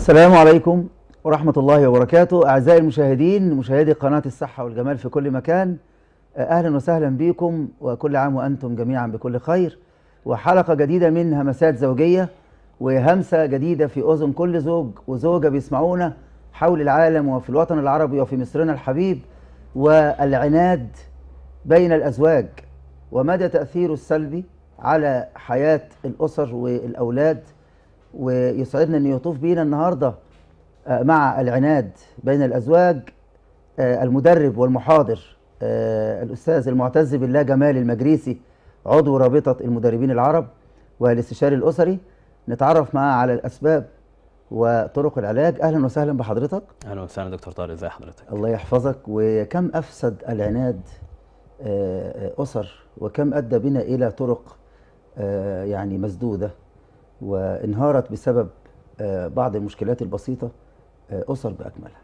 السلام عليكم ورحمة الله وبركاته أعزائي المشاهدين مشاهدي قناة الصحة والجمال في كل مكان أهلا وسهلا بكم وكل عام وأنتم جميعا بكل خير وحلقة جديدة من همسات زوجية وهمسة جديدة في أذن كل زوج وزوجة بيسمعونا حول العالم وفي الوطن العربي وفي مصرنا الحبيب والعناد بين الأزواج ومدى تأثيره السلبي على حياة الأسر والأولاد ويسعدنا أن يطوف بينا النهاردة آه، مع العناد بين الأزواج آه، المدرب والمحاضر آه، الأستاذ المعتز بالله جمال المجريسي عضو رابطة المدربين العرب والاستشاري الأسري نتعرف معاه على الأسباب وطرق العلاج أهلا وسهلا بحضرتك اهلا وسهلا دكتور طارق ازي حضرتك الله يحفظك وكم أفسد العناد آه، آه، أسر وكم أدى بنا إلى طرق آه، يعني مسدودة وانهارت بسبب آه، بعض المشكلات البسيطة آه، أسر بأكملها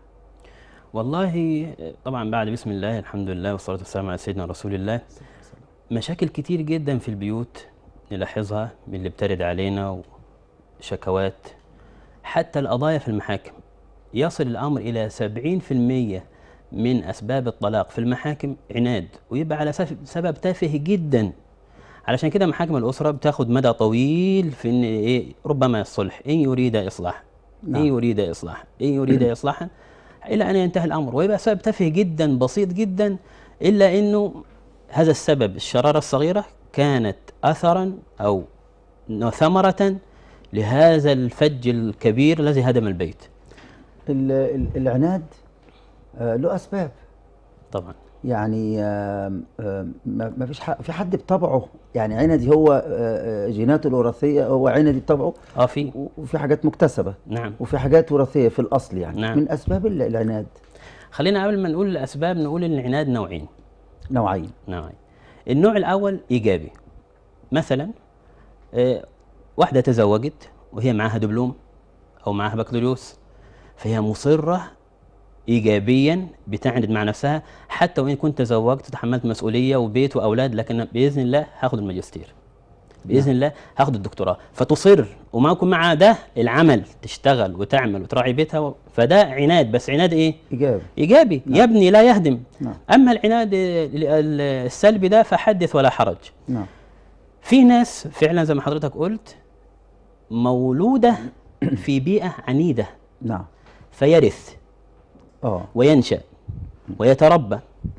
والله طبعا بعد بسم الله الحمد لله والصلاه والسلام على سيدنا رسول الله مشاكل كتير جدا في البيوت نلاحظها من اللي بترد علينا وشكوات حتى القضايا في المحاكم يصل الامر الى 70% من اسباب الطلاق في المحاكم عناد ويبقى على سف- سبب تافه جدا علشان كده محاكم الاسره بتاخد مدى طويل في ان ايه ربما الصلح ان يريد اصلاح نعم. ان يريد اصلاح ان يريد اصلاحا الى ان ينتهي الامر ويبقى سبب تافه جدا بسيط جدا الا انه هذا السبب الشراره الصغيره كانت اثرا او ثمره لهذا الفج الكبير الذي هدم البيت ال- ال- العناد آه، له أسباب طبعا يعني آم، آم، ما ما فيش حق في حد بطبعه يعني عندي هو آه، آه، جيناته الوراثية هو عندي بطبعه اه في و- وفي حاجات مكتسبة نعم وفي حاجات وراثية في الأصل يعني نعم. من أسباب ال- العناد خلينا قبل ما نقول الاسباب نقول ان العناد نوعين نوعين نوعين النوع الاول ايجابي مثلا آه، واحده تزوجت وهي معاها دبلوم او معاها بكالوريوس فهي مصره ايجابيا بتعند مع نفسها حتى وان كنت تزوجت وتحملت مسؤوليه وبيت واولاد لكن باذن الله هاخد الماجستير باذن الله هاخد الدكتوراه فتصر وما يكون مع ده العمل تشتغل وتعمل وتراعي بيتها و- فده عناد بس عناد ايه إيجابي ايجابي يبني لا يهدم نعم. اما العناد ال- ال- السلبي ده فحدث ولا حرج نعم في ناس فعلا زي ما حضرتك قلت مولوده في بيئه عنيده نعم فيرث اه وينشا ويتربى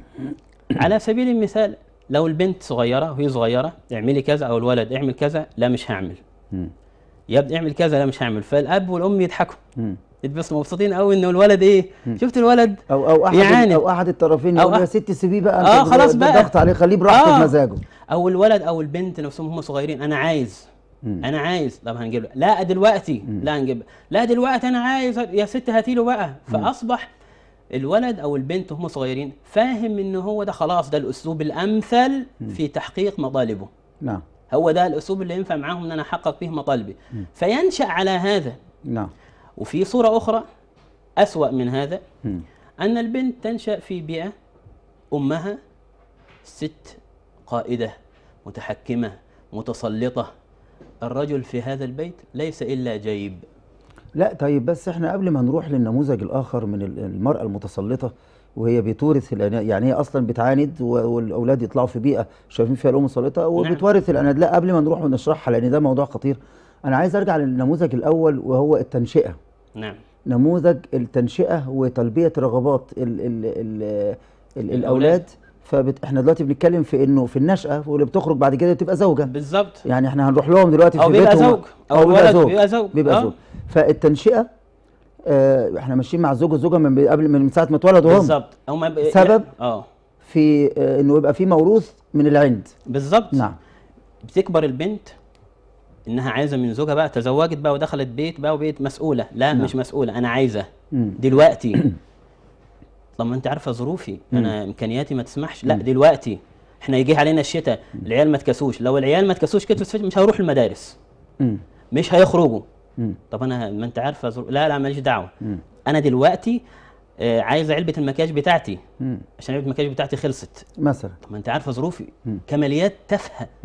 على سبيل المثال لو البنت صغيره وهي صغيره اعملي كذا او الولد اعمل كذا لا مش هعمل مم. يا ابني اعمل كذا لا مش هعمل فالاب والام يضحكوا مم. بس مبسوطين قوي انه الولد ايه شفت الولد او او احد يعاند. او احد الطرفين أو يقول يا أح- ست سيبيه بقى آه، أنت خلاص ده بقى. ضغط عليه خليه براحته آه. بمزاجه او الولد او البنت نفسهم هم صغيرين انا عايز مم. انا عايز طب هنجيب له لا دلوقتي لا هنجيب لا دلوقتي انا عايز يا ست هاتي له بقى فاصبح الولد او البنت وهم صغيرين فاهم ان هو ده خلاص ده الاسلوب الامثل في تحقيق مطالبه نعم هو ده الاسلوب اللي ينفع معاهم ان انا احقق به مطالبي فينشا على هذا نعم وفي صوره اخرى اسوا من هذا مم. أن البنت تنشأ في بيئة أمها ست قائدة متحكمة متسلطة الرجل في هذا البيت ليس إلا جيب لا طيب بس احنا قبل ما نروح للنموذج الاخر من ال- المراه المتسلطه وهي بتورث العناد يعني هي اصلا بتعاند و- والاولاد يطلعوا في بيئه شايفين فيها الام مسلطه وبتورث العناد لا قبل ما نروح ونشرحها لان ده موضوع خطير انا عايز ارجع للنموذج الاول وهو التنشئه نعم نموذج التنشئه وتلبيه رغبات ال ال ال ال الاولاد فبت... احنا دلوقتي بنتكلم في انه في النشأة واللي بتخرج بعد كده تبقى زوجة بالظبط يعني احنا هنروح لهم دلوقتي في أو بيبقى بيتهم زوج أو الولد بيبقى زوج بيبقى آه. زوج فالتنشئة آه احنا ماشيين مع الزوج والزوجة من قبل من ساعة ما اتولدوا هم بالظبط أو ما ب... سبب؟ اه في آه انه يبقى في موروث من العند بالظبط نعم بتكبر البنت انها عايزه من زوجها بقى تزوجت بقى ودخلت بيت بقى وبقت مسؤوله لا نعم. مش مسؤوله انا عايزه مم. دلوقتي طب ما انت عارفه ظروفي انا امكانياتي ما تسمحش لا دلوقتي احنا يجي علينا الشتاء العيال ما تكسوش لو العيال ما تكسوش كده مش هيروحوا المدارس مم. مش هيخرجوا مم. طب انا ما انت عارفه ظروف لا لا ماليش دعوه مم. انا دلوقتي آه عايزه علبه المكياج بتاعتي مم. عشان علبه المكياج بتاعتي خلصت مثلا طب ما انت عارفه ظروفي كماليات تافهه مم.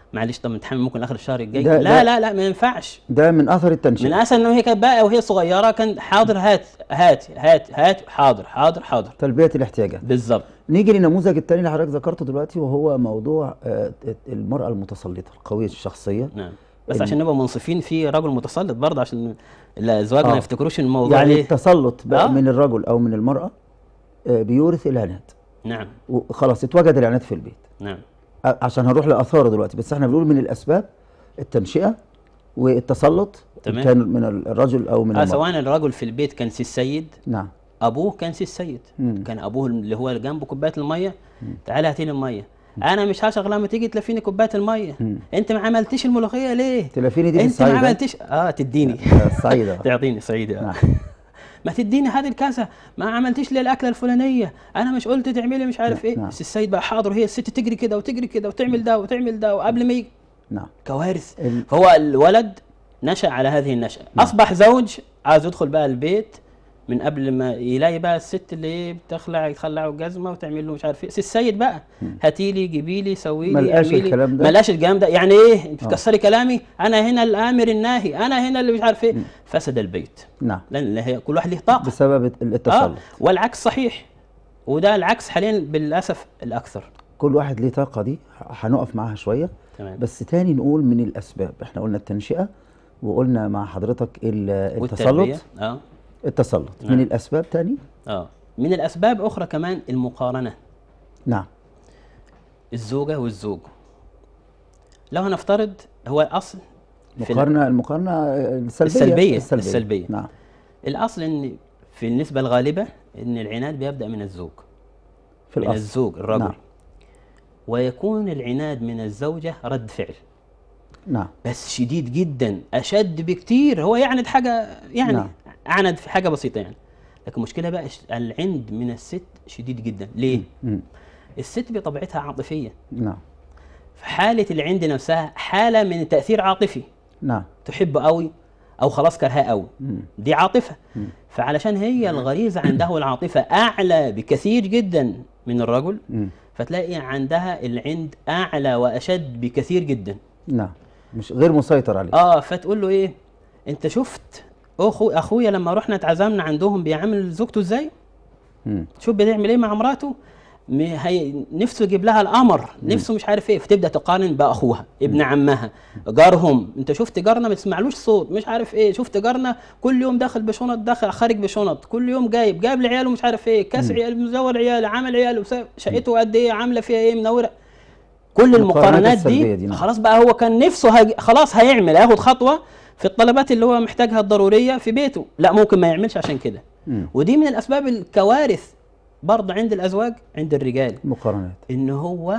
معلش طب نتحمل ممكن اخر الشهر الجاي ده- لا ده- لا لا ما ينفعش ده من اثر من التنشئه اسهل انه هي كانت بقى وهي صغيره كان حاضر هات هات هات هات حاضر حاضر حاضر تلبيه الاحتياجات بالظبط نيجي للنموذج الثاني اللي حضرتك ذكرته دلوقتي وهو موضوع آه، المراه المتسلطه القويه الشخصيه نعم بس ال- عشان نبقى منصفين في رجل متسلط برضه عشان الازواج آه. ما يفتكروش الموضوع يعني ايه التسلط بقى آه. من الرجل او من المراه آه، بيورث العناد نعم وخلاص اتوجد العناد في البيت نعم آه، عشان هنروح لاثاره دلوقتي بس احنا بنقول من الاسباب التنشئه والتسلط تمام. كان من الرجل او من آه المراه سواء الرجل في البيت كان سي السيد نعم ابوه كان سي السيد مم. كان ابوه اللي هو اللي جنبه كوبايه الميه تعالى هاتي لي الميه انا مش هشغل لما تيجي تلفيني كوبايه الميه مم. انت ما عملتيش الملوخيه ليه تلافيني دي في انت ما الصعيد عملتيش اه تديني آه، الصعيد آه. تعطيني صعيدي آه. نعم. ما تديني هذه الكاسه ما عملتيش لي الاكله الفلانيه انا مش قلت تعملي مش عارف ايه نعم. بس السيد بقى حاضر وهي الست تجري كده وتجري كده وتعمل ده وتعمل ده وقبل ما يجي نعم كوارث ال- فهو الولد نشأ على هذه النشأة أصبح زوج عايز يدخل بقى البيت من قبل ما يلاقي بقى الست اللي ايه بتخلع تخلعه الجزمه وتعمل له مش عارف ايه سي السيد بقى هاتي لي جيبي لي سوي لي ملقاش اعملي. الكلام ده. ملقاش الكلام ده يعني ايه انت آه. تكسري كلامي انا هنا الامر الناهي انا هنا اللي مش عارف ايه فسد البيت نعم لان هي كل واحد له طاقه بسبب اه التسلط والعكس صحيح وده العكس حاليا بالاسف الاكثر كل واحد ليه طاقه دي ه- هنقف معاها شويه تمام بس تاني نقول من الاسباب احنا قلنا التنشئه وقلنا مع حضرتك ال- والتربيه التسلط اه التسلط نعم. من الاسباب تاني اه من الاسباب اخرى كمان المقارنه نعم الزوجة والزوج لو هنفترض هو الأصل في ال- مقارنه المقارنه السلبيه السلبية، السلبية. نعم الأصل إن في النسبة الغالبة إن العناد بيبدأ من الزوج في من الاصل الزوج الرجل نعم. ويكون العناد من الزوجة رد فعل نعم بس شديد جدا أشد بكتير هو يعند حاجة يعني نعم. عند في حاجة بسيطة يعني لكن المشكلة بقى ش- العند من الست شديد جدا ليه؟ مم. الست بطبيعتها عاطفية نعم فحالة العند نفسها حالة من تأثير عاطفي نعم تحبه قوي او خلاص كرهاه قوي مم. دي عاطفه مم. فعلشان هي الغريزه عندها والعاطفه اعلى بكثير جدا من الرجل مم. فتلاقي عندها العند اعلى واشد بكثير جدا نعم مش غير مسيطر عليه اه فتقول له ايه انت شفت اخو اخويا لما رحنا اتعزمنا عندهم بيعامل زوجته ازاي مم. شوف بيعمل ايه مع مراته م- هي نفسه يجيب لها الامر نفسه مش عارف ايه فتبدا تقارن باخوها ابن عمها جارهم انت شفت جارنا ما تسمعلوش صوت مش عارف ايه شفت جارنا كل يوم داخل بشنط داخل خارج بشنط كل يوم جايب جايب لعياله مش عارف ايه كاس عيال مزور عياله عمل عياله وسا- شقته قد ايه عامله فيها ايه منوره كل المقارنات المقارنات السلبية دي, دي، نعم. خلاص بقى هو كان نفسه هج... خلاص هيعمل هياخد خطوه في الطلبات اللي هو محتاجها الضروريه في بيته لا ممكن ما يعملش عشان كده مم. ودي من الاسباب الكوارث برضه عند الازواج عند الرجال مقارنات ان هو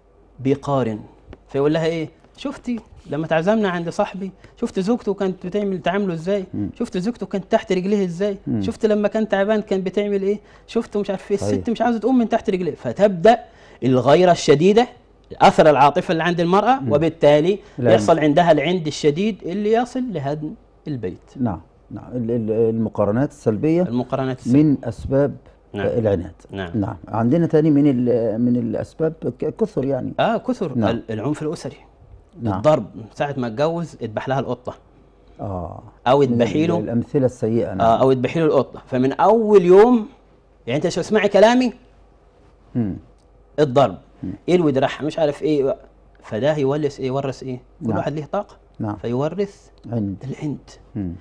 بيقارن فيقول لها ايه شفتي لما تعزمنا عند صاحبي شفت زوجته كانت بتعمل تعامله ازاي مم. شفت زوجته كانت تحت رجليه ازاي مم. شفت لما كان تعبان كان بتعمل ايه شفت مش عارف ايه صحيح. الست مش عاوزه تقوم من تحت رجليه فتبدا الغيره الشديده اثر العاطفه اللي عند المراه وبالتالي العند. يحصل عندها العند الشديد اللي يصل لهدم البيت نعم نعم ال- ال- المقارنات السلبيه المقارنات السلبية. من اسباب نعم. آه، العناد نعم. نعم عندنا تاني من ال- من الاسباب ك- كثر يعني اه كثر نعم. ال- العنف الاسري نعم. الضرب من ساعه ما اتجوز اذبح لها القطه اه او من اذبحي ال- له الامثله السيئه نعم آه او اذبحي له القطه فمن اول يوم يعني انت شو اسمعي كلامي مم. الضرب الوي دراعها مش عارف ايه فده يورث ايه يورث ايه كل نعم. واحد ليه طاقه نعم فيورث عند العند مم.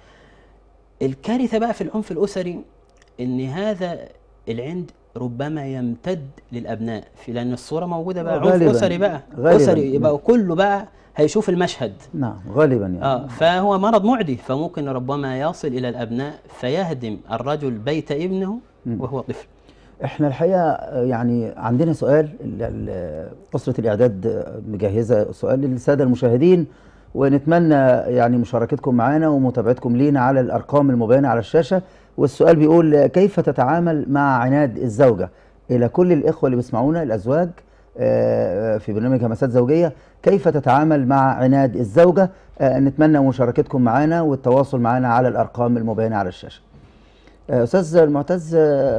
الكارثه بقى في العنف الاسري ان هذا العند ربما يمتد للابناء في لان الصوره موجوده بقى عنف غالباً. اسري بقى غالباً. اسري يبقى كله بقى هيشوف المشهد نعم غالبا يعني اه فهو مرض معدي فممكن ربما يصل الى الابناء فيهدم الرجل بيت ابنه وهو طفل احنا الحقيقه آه، يعني عندنا سؤال ال- ال- اسره الاعداد آه، مجهزه سؤال للساده المشاهدين ونتمنى يعني مشاركتكم معنا ومتابعتكم لينا على الارقام المبينه على الشاشه والسؤال بيقول آه، كيف تتعامل مع عناد الزوجه الى كل الاخوه اللي بيسمعونا الازواج آه، في برنامج همسات زوجيه كيف تتعامل مع عناد الزوجه آه، نتمنى مشاركتكم معنا والتواصل معنا على الارقام المبينه على الشاشه آه، استاذ المعتز آه،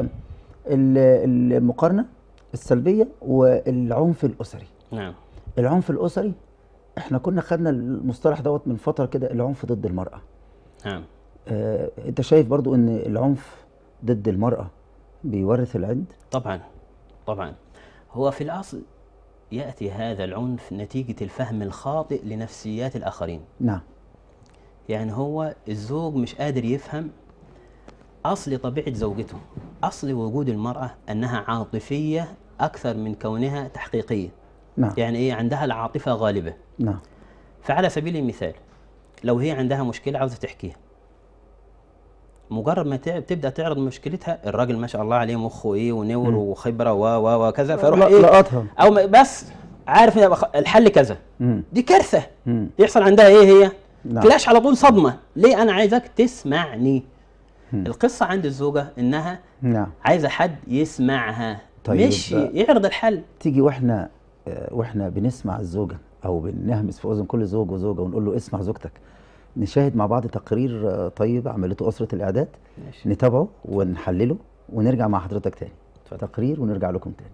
ال- المقارنه السلبيه والعنف الاسري نعم العنف الاسري احنا كنا خدنا المصطلح دوت من فتره كده العنف ضد المراه نعم آه، انت شايف برضو ان العنف ضد المراه بيورث العند طبعا طبعا هو في الأصل يأتي هذا العنف نتيجة الفهم الخاطئ لنفسيات الآخرين نعم يعني هو الزوج مش قادر يفهم أصل طبيعة زوجته أصل وجود المرأة أنها عاطفية أكثر من كونها تحقيقية نعم يعني إيه عندها العاطفة غالبة نعم فعلى سبيل المثال لو هي عندها مشكلة عاوزة تحكيها مجرد ما تع- تبدا تعرض مشكلتها الراجل ما شاء الله عليه مخه ايه ونور وخبره و و وكذا فيروح لا- ايه لقطها او ما- بس عارف إن الحل كذا مم. دي كارثه مم. يحصل عندها ايه هي نعم. كلاش على طول صدمه ليه انا عايزك تسمعني القصه عند الزوجه انها نعم عايزه حد يسمعها طيب. مش يعرض الحل تيجي واحنا آه، واحنا بنسمع الزوجه او بنهمس في اذن كل زوج وزوجه ونقول له اسمع زوجتك نشاهد مع بعض تقرير آه، طيب عملته اسره الاعداد ماشي. نتابعه ونحلله ونرجع مع حضرتك تاني اتفضل. تقرير ونرجع لكم تاني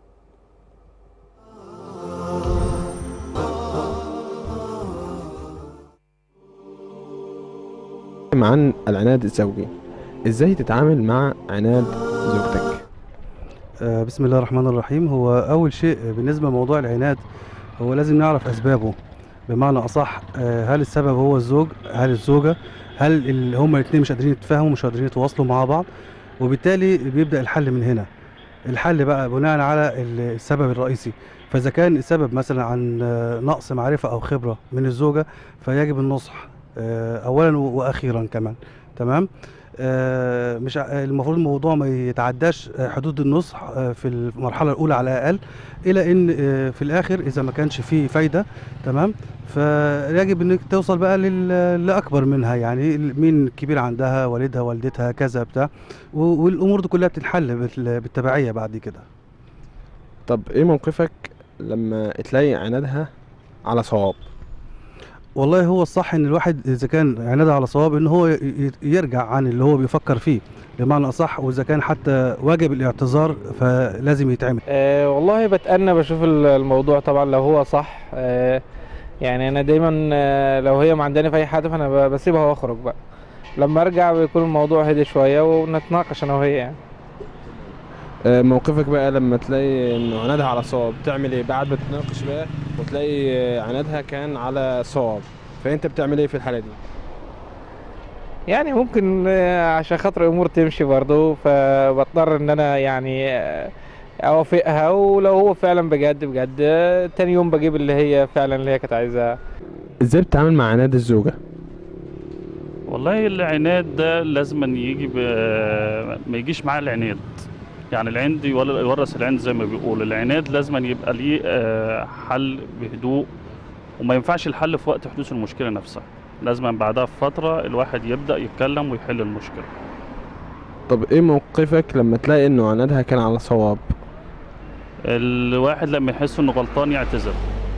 عن العناد الزوجي ازاي تتعامل مع عناد زوجتك آه، بسم الله الرحمن الرحيم هو أول شيء بالنسبة لموضوع العناد هو لازم نعرف أسبابه بمعنى أصح آه، هل السبب هو الزوج هل الزوجة هل ال- هما الاثنين مش قادرين يتفاهموا مش قادرين يتواصلوا مع بعض وبالتالي بيبدأ الحل من هنا الحل بقى بناء على ال- السبب الرئيسي فإذا كان السبب مثلا عن آه، نقص معرفة أو خبرة من الزوجة فيجب النصح آه، أولا و- وأخيرا كمان تمام آه، مش ع- المفروض الموضوع ما يتعداش آه، حدود النصح آه، في المرحله الاولى على الاقل الى ان آه، في الاخر اذا ما كانش فيه فايده تمام فيجب انك توصل بقى لل- لاكبر منها يعني مين كبير عندها والدها والدتها كذا بتاع و- والامور دي كلها بتنحل بال- بالتبعيه بعد كده طب ايه موقفك لما تلاقي عنادها على صواب والله هو الصح ان الواحد اذا كان عنده على صواب ان هو ي- ي- يرجع عن اللي هو بيفكر فيه بمعنى اصح واذا كان حتى واجب الاعتذار فلازم يتعمل أه والله بتأنى بشوف ال- الموضوع طبعا لو هو صح أه يعني انا دايما آه، لو هي معنداني في اي حاجه فانا ب- بسيبها واخرج بقى لما ارجع بيكون الموضوع هدي شويه ونتناقش انا وهي يعني آه، موقفك بقى لما تلاقي انه عنادها على صواب تعمل ايه بعد ما تتناقش بقى وتلاقي آه، عنادها كان على صواب فانت بتعمل ايه في الحاله دي يعني ممكن آه، عشان خاطر الامور تمشي برضه فبضطر ان انا يعني آه، اوافقها ولو هو فعلا بجد بجد آه، تاني يوم بجيب اللي هي فعلا اللي هي كانت عايزاها ازاي بتتعامل مع عناد الزوجه والله العناد ده لازم أن يجي ب... ما يجيش معاه العناد يعني العند يول- يورث العند زي ما بيقول العناد لازم أن يبقى ليه آه، حل بهدوء وما ينفعش الحل في وقت حدوث المشكلة نفسها لازم بعدها بفترة الواحد يبدأ يتكلم ويحل المشكلة طب ايه موقفك لما تلاقي انه عنادها كان على صواب الواحد لما يحس انه غلطان يعتذر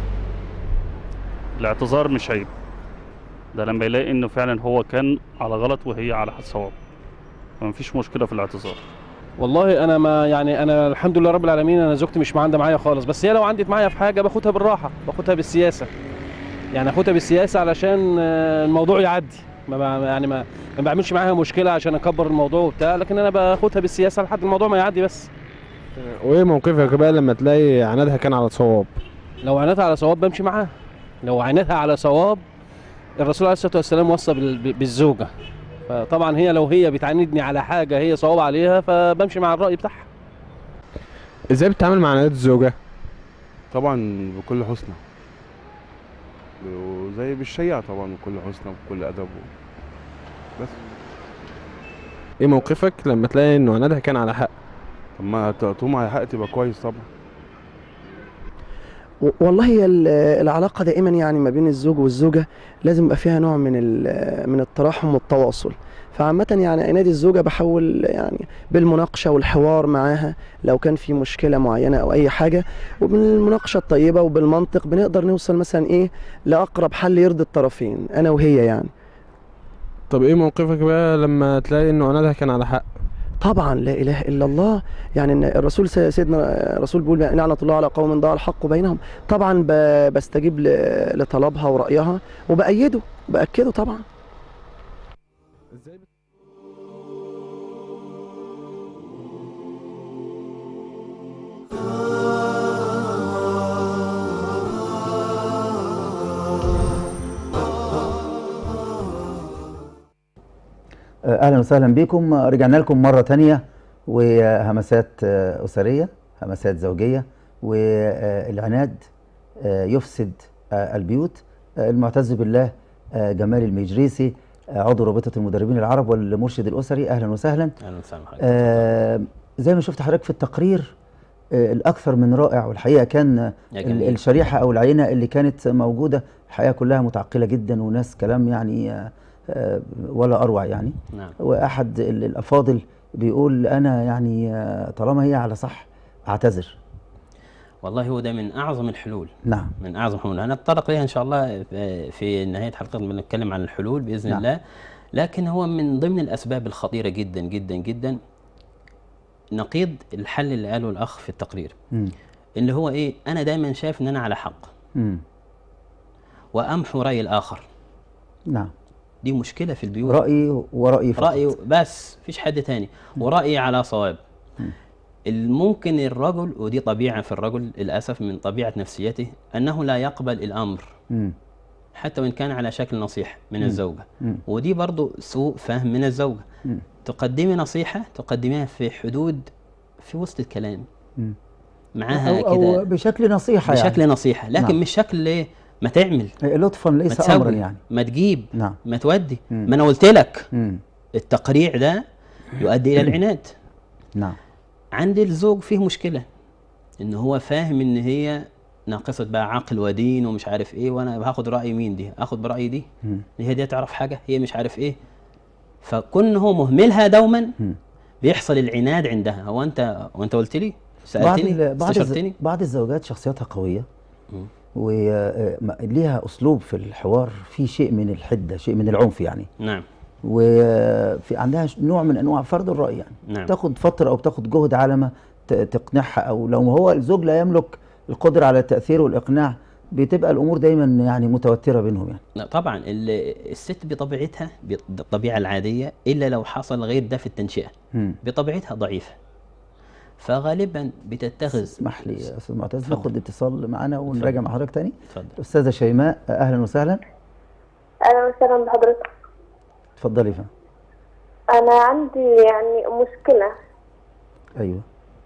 الاعتذار مش عيب ده لما يلاقي انه فعلا هو كان على غلط وهي على صواب فمفيش مشكلة في الاعتذار والله انا ما يعني انا الحمد لله رب العالمين انا زوجتي مش معاندة معايا خالص بس هي لو عندت معايا في حاجه باخدها بالراحه باخدها بالسياسه يعني اخدها بالسياسه علشان آه، الموضوع يعدي ما ما- يعني ما ما بعملش معاها مشكله عشان اكبر الموضوع وبتاع لكن انا باخدها بالسياسه لحد الموضوع ما يعدي بس وايه موقفك بقى لما تلاقي عنادها كان على صواب لو عينتها على صواب بمشي معاها لو عينتها على صواب الرسول عليه الصلاه والسلام وصى بال- بالزوجه فطبعا هي لو هي بتعاندني على حاجه هي صواب عليها فبمشي مع الراي بتاعها ازاي بتتعامل مع عناد الزوجه طبعا بكل حسنى وزي بالشيعة طبعا بكل حسنى وبكل أدب بس ايه موقفك لما تلاقي انه عنادها كان على حق طب ما ت- تقوم على حق تبقى كويس طبعا و- والله هي ال- العلاقة دائما يعني ما بين الزوج والزوجة لازم يبقى فيها نوع من ال- من التراحم والتواصل فعامة يعني عناد الزوجة بحاول يعني بالمناقشة والحوار معاها لو كان في مشكلة معينة أو أي حاجة وبالمناقشة الطيبة وبالمنطق بنقدر نوصل مثلا إيه لأقرب حل يرضي الطرفين أنا وهي يعني طب ايه موقفك بقى لما تلاقي انه عنادها كان على حق طبعا لا اله الا الله يعني إن الرسول س- سيدنا الرسول بيقول لعنه الله على قوم ضاع الحق بينهم طبعا ب- بستجيب ل- لطلبها ورايها وبايده باكده طبعا اهلا وسهلا بكم رجعنا لكم مره تانية وهمسات آه، اسريه همسات زوجيه والعناد آه، يفسد آه، البيوت آه، المعتز بالله آه، جمال المجريسي آه، عضو رابطه المدربين العرب والمرشد الاسري اهلا وسهلا اهلا وسهلا بحضرتك. آه، زي ما شفت حضرتك في التقرير آه، الاكثر من رائع والحقيقه كان آه، يا ال- جميل. الشريحه او العينه اللي كانت موجوده الحقيقه كلها متعقله جدا وناس كلام يعني آه، آه، ولا اروع يعني نعم واحد ال- الافاضل بيقول انا يعني آه، طالما هي على صح اعتذر والله هو ده من اعظم الحلول نعم من اعظم الحلول هنتطرق ليها ان شاء الله في- في نهايه حلقتنا بنتكلم عن الحلول باذن نعم. الله لكن هو من ضمن الاسباب الخطيره جدا جدا جدا نقيض الحل اللي قاله الاخ في التقرير مم. اللي هو ايه انا دايما شايف ان انا على حق مم. وامحو راي الاخر نعم دي مشكله في البيوت رايي ورايي فقط رأيه بس فيش حد تاني ورأيي على صواب الممكن الرجل ودي طبيعة في الرجل للأسف من طبيعة نفسيته أنه لا يقبل الأمر مم. حتى وإن كان على شكل نصيحة من مم. الزوجة مم. ودي برضو سوء فهم من الزوجة مم. تقدمي نصيحة تقدميها في حدود في وسط الكلام مم. معاها أو, أو كده بشكل نصيحه بشكل يعني نصيحة لكن نعم. مش شكل إيه ما تعمل لطفا ما ليس امرا تسوي يعني ما تجيب نعم ما تودي مم. ما أنا قلت لك مم. التقريع ده يؤدي إلى العناد نعم عند الزوج فيه مشكلة ان هو فاهم ان هي ناقصة بقى عقل ودين ومش عارف ايه وانا هاخد رأي مين دي اخد برأي دي مم. هي دي تعرف حاجة هي مش عارف ايه فكون هو مهملها دوما مم. بيحصل العناد عندها هو انت وانت قلت لي بعض سألتني ال- بعض الز- استشرتني بعض الزوجات شخصيتها قويه مم. وليها اسلوب في الحوار في شيء من الحده شيء من العنف يعني نعم وفي عندها ش- نوع من انواع فرض الراي يعني نعم تاخد فتره او تاخد جهد على ما ت- تقنعها او لو هو الزوج لا يملك القدره على التاثير والاقناع بتبقى الامور دايما يعني متوتره بينهم يعني لا طبعا ال- الست بطبيعتها بالطبيعة العادية الا لو حصل غير ده في التنشئة مم. بطبيعتها ضعيفة فغالبا بتتخذ اسمح لي يا استاذ معتز اتفضل. ناخد اتصال معانا ونراجع مع حضرتك تاني اتفضل استاذه شيماء اهلا وسهلا اهلا وسهلا بحضرتك اتفضلي يا فندم انا عندي يعني مشكله ايوه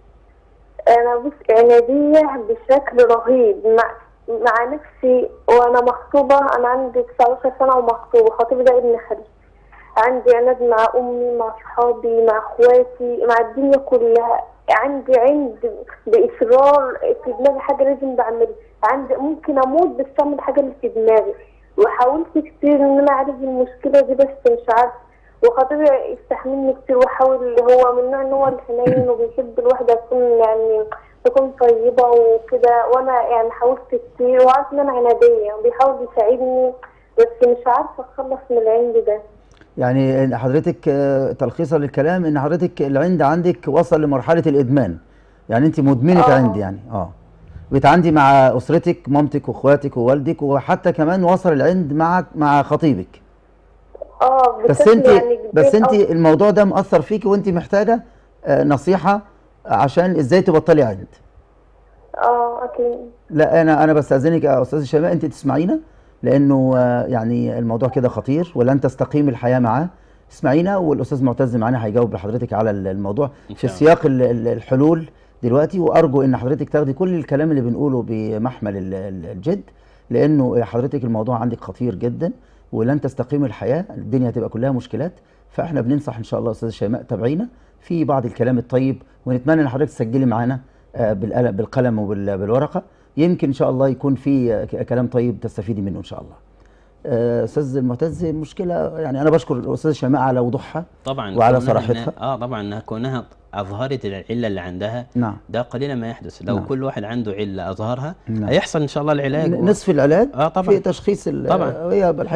انا بص عناديه بشكل رهيب مع مع نفسي وانا مخطوبه انا عندي 19 سنه ومخطوبه خطيبي ده ابن خالي عندي عناد مع امي مع صحابي مع اخواتي مع الدنيا كلها عندي عند باصرار في دماغي حاجه لازم بعملها عندي ممكن اموت بس اعمل حاجه اللي في دماغي وحاولت كتير ان انا اعالج المشكله دي بس مش عارفه وخطيبي يستحملني كتير وحاول هو من النوع ان هو الحنين وبيحب الواحده تكون يعني تكون طيبه وكده وانا يعني حاولت كتير وعارف ان انا عناديه وبيحاول يساعدني بس مش عارفه اتخلص من العند ده يعني إن حضرتك آه، تلخيصا للكلام ان حضرتك العند عندك وصل لمرحله الادمان يعني انت مدمنه آه. عند يعني اه بتعندي مع اسرتك مامتك واخواتك ووالدك وحتى كمان وصل العند مع مع خطيبك اه بس بشكل انت يعني بس كبير انت أوي. الموضوع ده مأثر فيكي وانت محتاجه آه، نصيحه عشان ازاي تبطلي عند اه اكيد لا انا انا بستاذنك يا استاذ شيماء انت تسمعينا لانه آه، يعني الموضوع كده خطير ولن تستقيم الحياه معاه اسمعينا والاستاذ معتز معانا هيجاوب لحضرتك على ال- الموضوع إن في شاء الله. سياق ال- ال- الحلول دلوقتي وارجو ان حضرتك تاخدي كل الكلام اللي بنقوله بمحمل ال- ال- الجد لانه حضرتك الموضوع عندك خطير جدا ولن تستقيم الحياه الدنيا هتبقى كلها مشكلات فاحنا بننصح ان شاء الله استاذ شيماء تابعينا في بعض الكلام الطيب ونتمنى ان حضرتك تسجلي معانا آه، بالقلم بالقلم وبالورقه يمكن ان شاء الله يكون في آه، ك- كلام طيب تستفيدي منه ان شاء الله آه، استاذ المعتز مشكله يعني انا بشكر الاستاذ شيماء على وضوحها طبعا وعلى كونها صراحتها. إنها- اه طبعا انها كونها اظهرت العله اللي عندها نعم ده قليلا ما يحدث لو نعم. كل واحد عنده عله اظهرها نعم. هيحصل ان شاء الله العلاج ن- نصف العلاج اه في طبعا تشخيص ال- طبعا. آه، هي بالحقيقه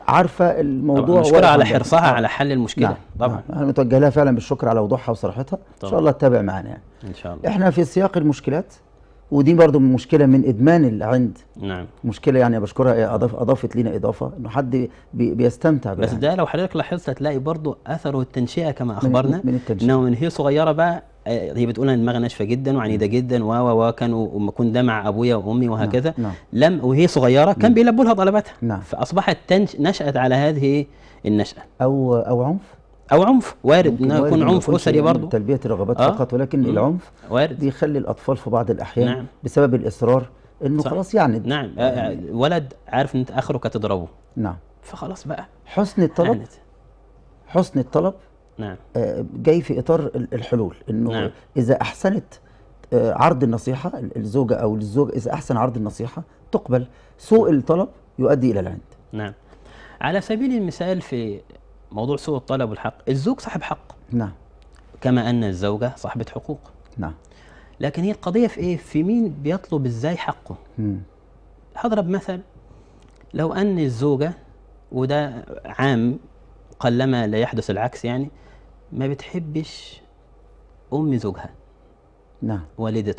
عارفه طبعا الموضوع المشكله واقف على عندها. حرصها آه. على حل المشكله نعم طبعا نعم. انا متوجه لها فعلا بالشكر على وضوحها وصراحتها ان طبعا. شاء الله تتابع معانا يعني ان شاء الله احنا في سياق المشكلات ودي برضو مشكله من ادمان العند نعم مشكله يعني بشكرها إيه، أضاف اضافت لنا اضافه انه حد بي بيستمتع بس بالعند. ده لو حضرتك لاحظت هتلاقي برضو اثره التنشئه كما اخبرنا من التنشئة. انه من هي صغيره بقى آه، هي بتقول انا دماغي ناشفه جدا وعنيده جدا و و و كان وما كنت ده مع ابويا وامي وهكذا نعم. لم وهي صغيره كان بيلبوا لها طلباتها نعم. فاصبحت تنش نشات على هذه النشاه او او عنف او عنف وارد ممكن انه وارد يكون ما عنف يكونش اسري يعني برضه تلبيه الرغبات آه. فقط ولكن مم. العنف وارد بيخلي الاطفال في بعض الاحيان نعم. بسبب الاصرار انه صح. خلاص يعني نعم آه، آه، ولد عارف ان انت اخرك هتضربه نعم فخلاص بقى حسن الطلب عانت. حسن الطلب نعم آه، جاي في اطار ال- الحلول انه نعم. اذا احسنت آه، عرض النصيحه ال- الزوجه او الزوج اذا احسن عرض النصيحه تقبل سوء الطلب يؤدي الى العند نعم على سبيل المثال في موضوع سوء الطلب والحق الزوج صاحب حق نعم كما ان الزوجه صاحبه حقوق نعم لكن هي القضيه في ايه في مين بيطلب ازاي حقه مم. هضرب مثل لو ان الزوجه وده عام قلما لا يحدث العكس يعني ما بتحبش ام زوجها نعم والدته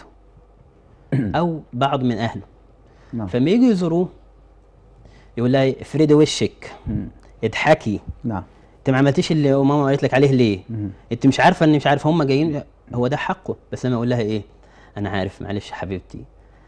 او بعض من اهله نعم فما يجوا يزوروه يقول لها افردي وشك مم. اضحكي نعم انت ما عملتيش اللي ماما قالت لك عليه ليه مم. انت مش عارفه ان مش عارفه هم جايين هو ده حقه بس لما اقول لها ايه انا عارف معلش يا حبيبتي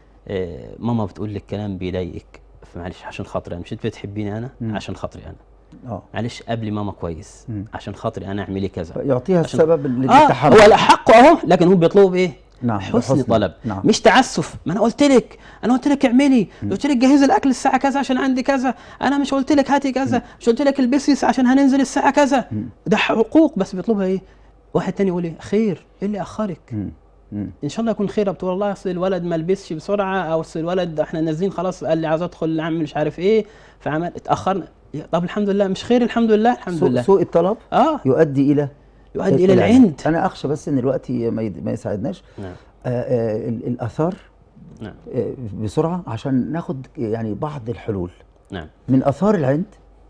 آه ماما بتقول لك كلام بيضايقك فمعلش عشان خاطري انا مش انت بتحبيني انا مم. عشان خاطري انا اه معلش قبلي ماما كويس مم. عشان خاطري انا اعملي كذا يعطيها عشان- السبب اللي اه للتحمل. هو لا حقه اهو لكن هم بيطلبوا بايه نعم حسن بحسن. طلب نعم مش تعسف ما انا قلت لك انا قلت لك اعملي قلت لك جهزي الاكل الساعه كذا عشان عندي كذا انا مش قلت لك هاتي كذا مش قلت لك البسي عشان هننزل الساعه كذا مم. ده حقوق بس بيطلبها ايه واحد تاني يقول ايه خير ايه اللي اخرك مم. مم. ان شاء الله يكون خير بتقول والله اصل الولد ما لبسش بسرعه او اصل الولد احنا نازلين خلاص قال لي عايز ادخل اعمل مش عارف ايه فعمل اتاخرنا يا طب الحمد لله مش خير الحمد لله الحمد سوء, لله سوء الطلب اه يؤدي الى يؤدي الى العند انا اخشى بس ان الوقت ما يد- ما يساعدناش نعم آه، آه، ال- الاثار نعم آه، بسرعه عشان ناخد يعني بعض الحلول نعم من اثار العند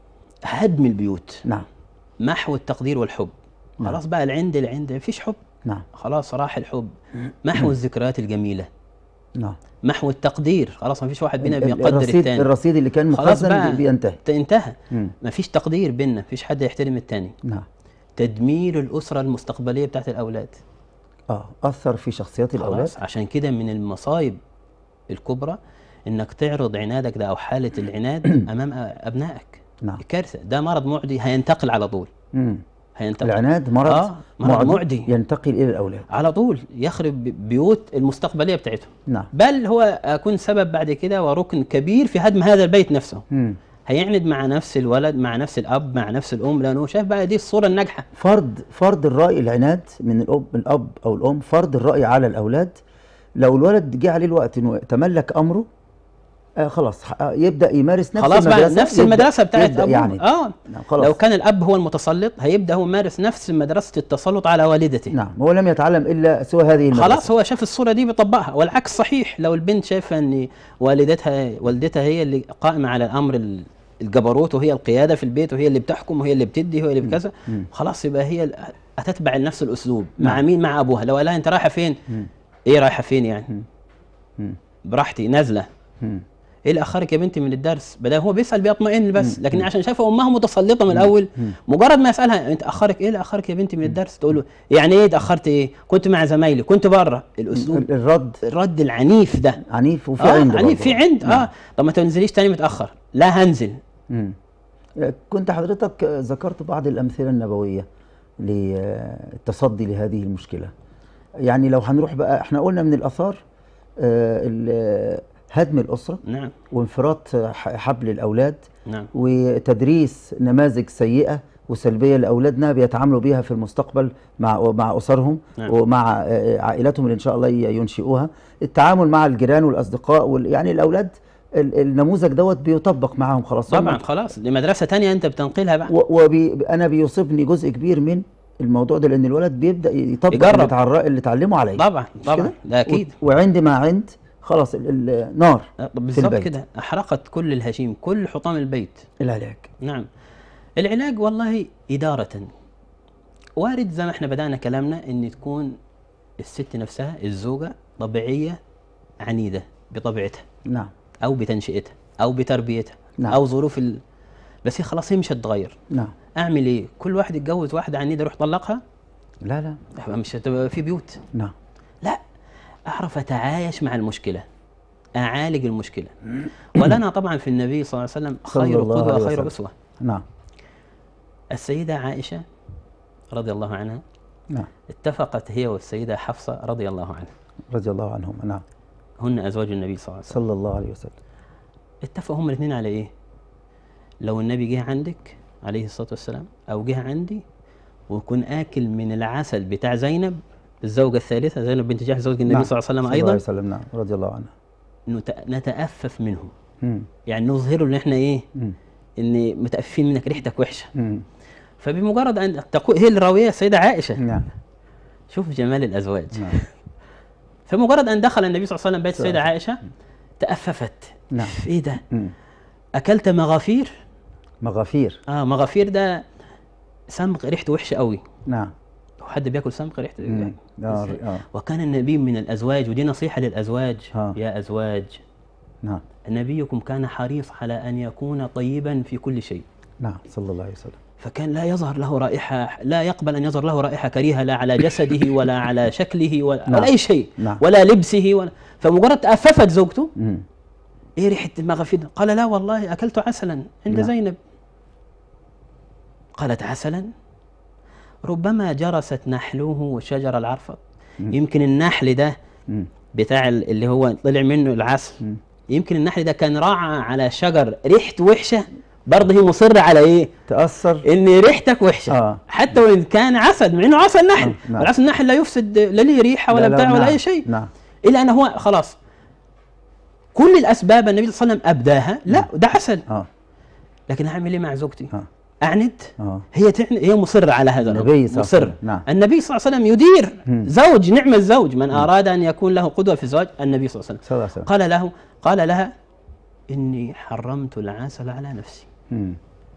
هدم البيوت نعم محو التقدير والحب نعم. خلاص بقى العند العند مفيش حب نعم خلاص راح الحب محو الذكريات الجميله نعم محو التقدير خلاص مفيش واحد بينا ال- ال- بيقدر الرصيد التاني الرصيد اللي كان خلاص مخزن بقى. بي- بينتهي ت- انتهى مم. مفيش تقدير بينا مفيش حد يحترم التاني نعم تدمير الاسره المستقبليه بتاعت الاولاد اه اثر في شخصيات الاولاد خلاص عشان كده من المصايب الكبرى انك تعرض عنادك ده او حاله العناد امام ابنائك نعم كارثه ده مرض معدي هينتقل على طول مم. هينتقل العناد مرض آه مرض معدي ينتقل الى الاولاد على طول يخرب بيوت المستقبليه بتاعتهم نعم بل هو اكون سبب بعد كده وركن كبير في هدم هذا البيت نفسه مم. هيعند مع نفس الولد مع نفس الاب مع نفس الام لانه شايف بقى دي الصوره الناجحه فرض فرض الراي العناد من الاب الاب او الام فرض الراي على الاولاد لو الولد جه عليه الوقت انه يتملك امره آه خلاص ح- آه يبدا يمارس نفس خلاص بقى المدرسه نفس يبدأ- المدرسه بتاعت يبدأ ابوه يعني اه نعم خلاص لو كان الاب هو المتسلط هيبدا هو يمارس نفس مدرسه التسلط على والدته نعم هو لم يتعلم الا سوى هذه المدرسه خلاص هو شاف الصوره دي بيطبقها والعكس صحيح لو البنت شايفه ان والدتها والدتها هي اللي قائمه على الامر ال- الجبروت وهي القياده في البيت وهي اللي بتحكم وهي اللي بتدي وهي اللي بكذا مم. خلاص يبقى هي ال- هتتبع نفس الاسلوب مع نعم. مين مع ابوها لو قال لها انت رايحه فين مم. ايه رايحه فين يعني مم. مم. براحتي نازله مم. ايه اللي اخرك يا بنتي من الدرس بدل هو بيسال بيطمئن بس مم. لكن عشان شايفه امها متسلطه من الاول مم. مجرد ما يسالها انت اخرك ايه اللي اخرك يا بنتي من الدرس تقول له يعني ايه اتاخرت ايه كنت مع زمايلي كنت بره الاسلوب ال- الرد الرد العنيف ده عنيف وفي آه عند عنيف برضه. في عند نعم. اه طب ما تنزليش تاني متاخر لا هنزل مم. آه، كنت حضرتك آه، ذكرت بعض الأمثلة النبوية للتصدي لهذه المشكلة يعني لو هنروح بقى احنا قلنا من الآثار آه، ال- آه، هدم الأسرة نعم وانفراط آه، ح- حبل الأولاد نعم وتدريس نماذج سيئة وسلبية لأولادنا بيتعاملوا بيها في المستقبل مع مع أسرهم نعم. ومع آه، عائلاتهم اللي إن شاء الله ي- ينشئوها التعامل مع الجيران والأصدقاء وال- يعني الأولاد ال- النموذج دوت بيطبق معاهم خلاص هم- طبعا خلاص لمدرسه تانية انت بتنقلها بقى وانا بيصيبني جزء كبير من الموضوع ده لان الولد بيبدا يطبق يجرب. اللي, اتعر- اللي اتعلمه عليه طبعا مش طبعا كده؟ ده اكيد و- وعند ما عند خلاص ال- النار بالظبط البيت. كده احرقت كل الهشيم كل حطام البيت العلاج نعم العلاج والله إدارة وارد زي ما احنا بدأنا كلامنا ان تكون الست نفسها الزوجة طبيعية عنيدة بطبيعتها نعم او بتنشئتها او بتربيتها نعم. او ظروف ال... بس هي خلاص هي مش هتتغير نعم اعمل ايه كل واحد يتجوز واحده عنيده يروح طلقها لا لا يبقى مش هتبقى في بيوت نعم لا اعرف اتعايش مع المشكله اعالج المشكله ولنا طبعا في النبي صلى الله عليه وسلم صلى خير الله عليه قدوه خير وسلم. اسوه نعم السيده عائشه رضي الله عنها نعم اتفقت هي والسيده حفصه رضي الله عنها رضي الله عنهم نعم هن ازواج النبي صلى الله عليه وسلم صلى الله عليه وسلم اتفقوا هم الاثنين على ايه لو النبي جه عندك عليه الصلاه والسلام او جه عندي ويكون اكل من العسل بتاع زينب الزوجه الثالثه زينب بنت جحش زوج النبي نعم. صلى الله عليه وسلم صلى الله عليه ايضا وسلم نعم رضي الله عنه نت- نتأفف منه مم. يعني نظهر ان احنا ايه مم. ان متأففين منك ريحتك وحشه مم. فبمجرد ان تقول هي الراويه السيده عائشه نعم شوف جمال الازواج نعم فمجرد ان دخل النبي صلى الله عليه وسلم بيت صلى السيده الله عائشه تأففت نعم. ايه ده مم. اكلت مغافير مغافير اه مغافير ده سمغ ريحته وحشه قوي نعم لو حد بياكل سمغ ريحته مم. آه. إزاي؟ آه. وكان النبي من الازواج ودي نصيحه للازواج آه. يا ازواج نعم نبيكم كان حريص على ان يكون طيبا في كل شيء نعم صلى الله عليه وسلم فكان لا يظهر له رائحة لا يقبل أن يظهر له رائحة كريهة لا على جسده ولا على شكله ولا, نعم. ولا أي شيء نعم. ولا لبسه ولا فمجرد تأففت زوجته مم. إيه ريحة المغافير قال لا والله أكلت عسلا عند نعم. زينب قالت عسلا ربما جرست نحله شجر العرفط مم. يمكن النحل ده مم. بتاع ال- اللي هو طلع منه العسل مم. يمكن النحل ده كان راعى على شجر ريحته وحشة برضه هي مصرة على إيه تأثر ان ريحتك وحشه آه. حتى وان كان عسل مع انه عسل نحل آه، نعم. والعسل النحل لا يفسد لا ليه ريحه ولا لا، لا، بتاع ولا نعم. اي شيء نعم الا ان هو خلاص كل الاسباب النبي صلى الله عليه وسلم ابداها لا ده عسل اه لكن اعمل ايه مع زوجتي آه. اعند اه هي تعن... هي مصره على هذا الأمر. النبي صلى الله عليه مصر وسلم، نعم. النبي صلى الله عليه وسلم يدير مم. زوج نعم الزوج من اراد ان يكون له قدوه في الزواج النبي صلى الله عليه وسلم صلى الله عليه وسلم قال له قال لها اني حرمت العسل على نفسي مم.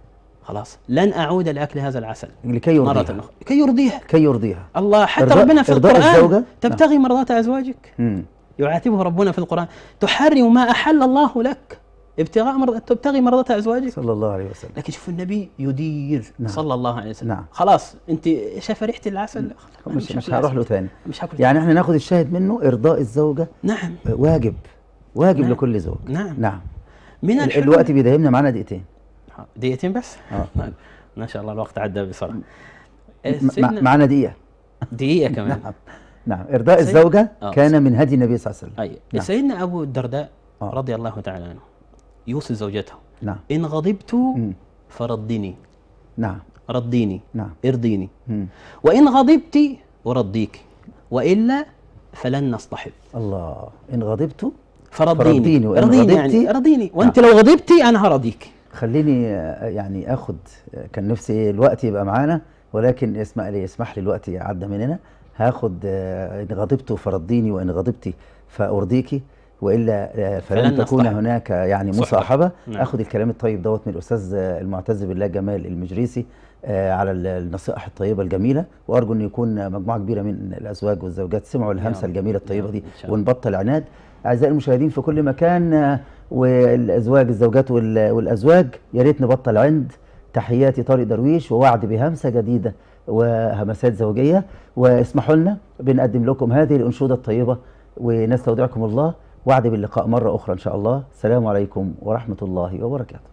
خلاص لن اعود لاكل هذا العسل لكي مره يرضيها اخرى كي يرضيها كي يرضيها الله حتى إرضاء- ربنا في إرضاء القرآن الزوجة؟ تبتغي مرضات أزواجك مم. يعاتبه ربنا في القرآن تحرم ما أحل الله لك ابتغاء مرض... تبتغي مرضات أزواجك صلى الله عليه وسلم لكن شوف النبي يدير نعم. صلى الله عليه وسلم نعم. خلاص انت شايفه ريحه العسل خلاص، مش مش هاكل هروح عسل. له تاني مش هاكل يعني احنا ناخد الشاهد منه ارضاء الزوجه نعم آه، واجب واجب نعم. لكل زوج نعم نعم من ال- الحلول الوقت بيداهمنا معانا دقيقتين دقيقتين بس اه ما شاء الله الوقت عدى بسرعه م- سيدنا- مع- معانا دقيقه دقيقه كمان نعم نعم ارضاء سيد- الزوجه آه، كان من هدي النبي صلى الله عليه وسلم أي نعم. سيدنا ابو الدرداء آه. رضي الله تعالى عنه يوصي زوجته نعم ان غضبت مم. فردني نعم رديني نعم ارضيني مم. وإن غضبت أرضيك وإلا فلن نصطحب الله ان غضبت فرضيني فرضيني وإن ارضيني يعني غضبتي- ارضيني وانت لو غضبتي انا هرضيك خليني آه، يعني اخد آه، كان نفسي الوقت يبقى معانا ولكن اسمح لي اسمح لي الوقت عدى مننا هاخد آه، ان غضبت فرضيني وان غضبت فارضيكي والا آه، فلن, فلن تكون نصطحب. هناك يعني صحبة. مصاحبه نعم. اخد الكلام الطيب دوت من الاستاذ آه، المعتز بالله جمال المجريسي آه، على ال- النصائح الطيبه الجميله وارجو ان يكون مجموعه كبيره من الازواج والزوجات سمعوا الهمسه رب. الجميله يا الطيبه رب دي إن شاء الله. ونبطل عناد اعزائي المشاهدين في كل مكان آه، والازواج الزوجات وال- والازواج يا ريت نبطل عند تحياتي طارق درويش ووعد بهمسه جديده وهمسات زوجيه واسمحوا لنا بنقدم لكم هذه الانشوده الطيبه ونستودعكم الله وعد باللقاء مره اخرى ان شاء الله السلام عليكم ورحمه الله وبركاته